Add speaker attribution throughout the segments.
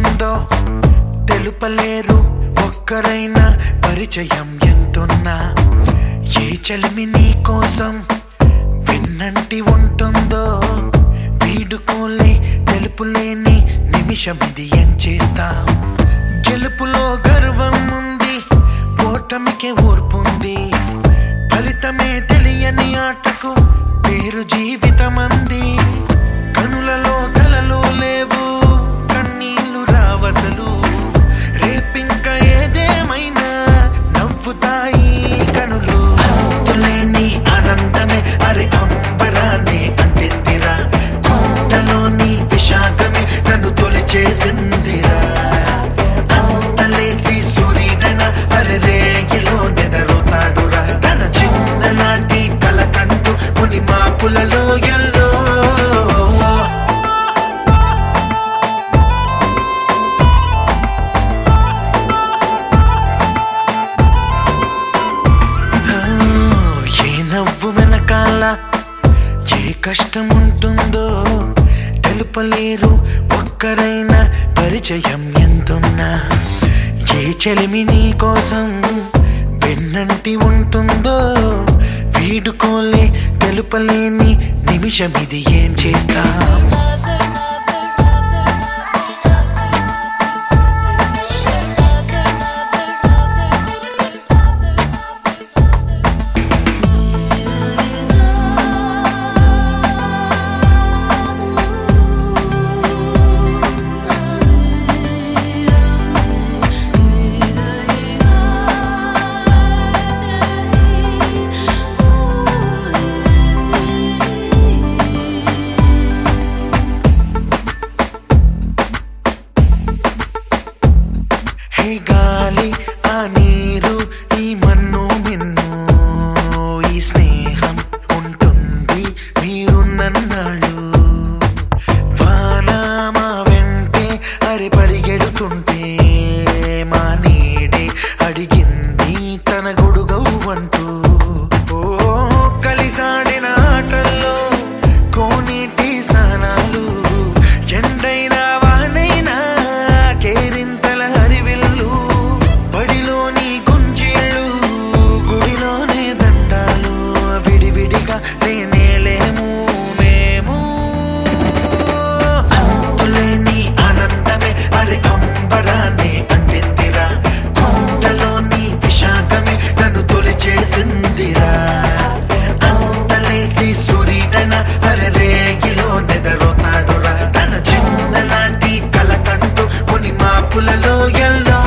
Speaker 1: ఉంటుందో తెలుపలేరు ఒక్కరైనా పరిచయం ఎంతున్నా ఏ చలిమి నీ కోసం విన్నంటి ఉంటుందో వీడుకోలే తెలుపులేని నిమిషం ఇది ఏం చేస్తా గెలుపులో గర్వం ఉంది ఓటమికే ఓర్పుంది ఫలితమే తెలియని ఆటకు పేరు జీవితమంది కనులలో కలలు లేవు కన్నీళ్లు రావసలు రేపింక ఏదేమైనా నవ్వుతాయి కనులు అంతులేని ఆనందమే అరే అంబరాన్ని అంటిందిరా కొండలోని విశాఖమే నన్ను తొలిచేసిందిరా అంతలేసి సూర్యుడన అరే రేగిలో నెదరుతాడురా తన చిన్ననాటి కల కంటూ ముని మాపులలో ఎల్లో ఏ నవ్వు వెనకాల ఏ కష్టం ఉంటుందో తెలుపలేరు ఒక్కరైనా పరిచయం ఎంతున్నా ఏ చెలిమి నీ కోసం వెన్నంటి ఉంటుందో వీడుకోలే తెలుపలేని నిమిషం ఇది ఏం చేస్తా హే గాలి ఆ నీరు ఈ మన్ను మిన్ను ఈ స్నేహం ఉంటుంది మీరున్నన్నాళ్ళు వాన మా వెంటే అరి పరిగెడుతుంటే మా నీడే అడిగింది తన గొడుగవ్వంటూ ఓ కలిసాడిన ఆటల్లో కోనేటి స్నానాలు ఎండైనా వానైనా కేరింతల హరివిల్లు బడిలోని గుంజీళ్ళు గుడిలోనే దండాలు విడివిడిగా లేనేలేము మేము అంతులేని ఆనందమే అరే అంబరాన్ని అంటిందిరా కొండలోని విశాఖమే నన్ను తొలిచేసిందిరా అంతలేసి సూర్యుడన అరే రేగిలో నెదరుతాడురా తన చిన్ననాటి కల కంటూ ముని మాపులలో ఎల్లో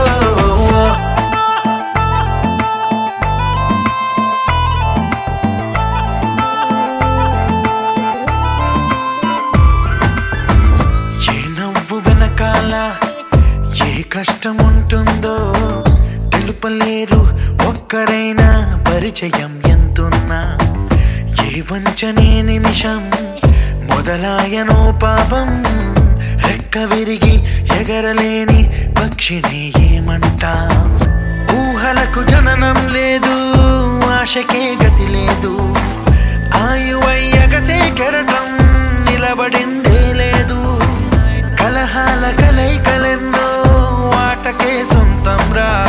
Speaker 1: ఏ నవ్వు వెనకాల ఏ కష్టం ఉంటుందో తెలుపలేరు ఒక్కరైనా పరిచయం ఎంతున్నా ఏ వంచనే నిమిషం మొదలాయనో పాపం రెక్క విరిగి ఎగరలేని పక్షిని ఏమంటా ఊహలకు జననం లేదు ఆశకే గతి లేదు ఆయువయ్యగసే కెరటం నిలబడిందే లేదు కలహాల కలైకలెన్నో వాటకే సొంతం రా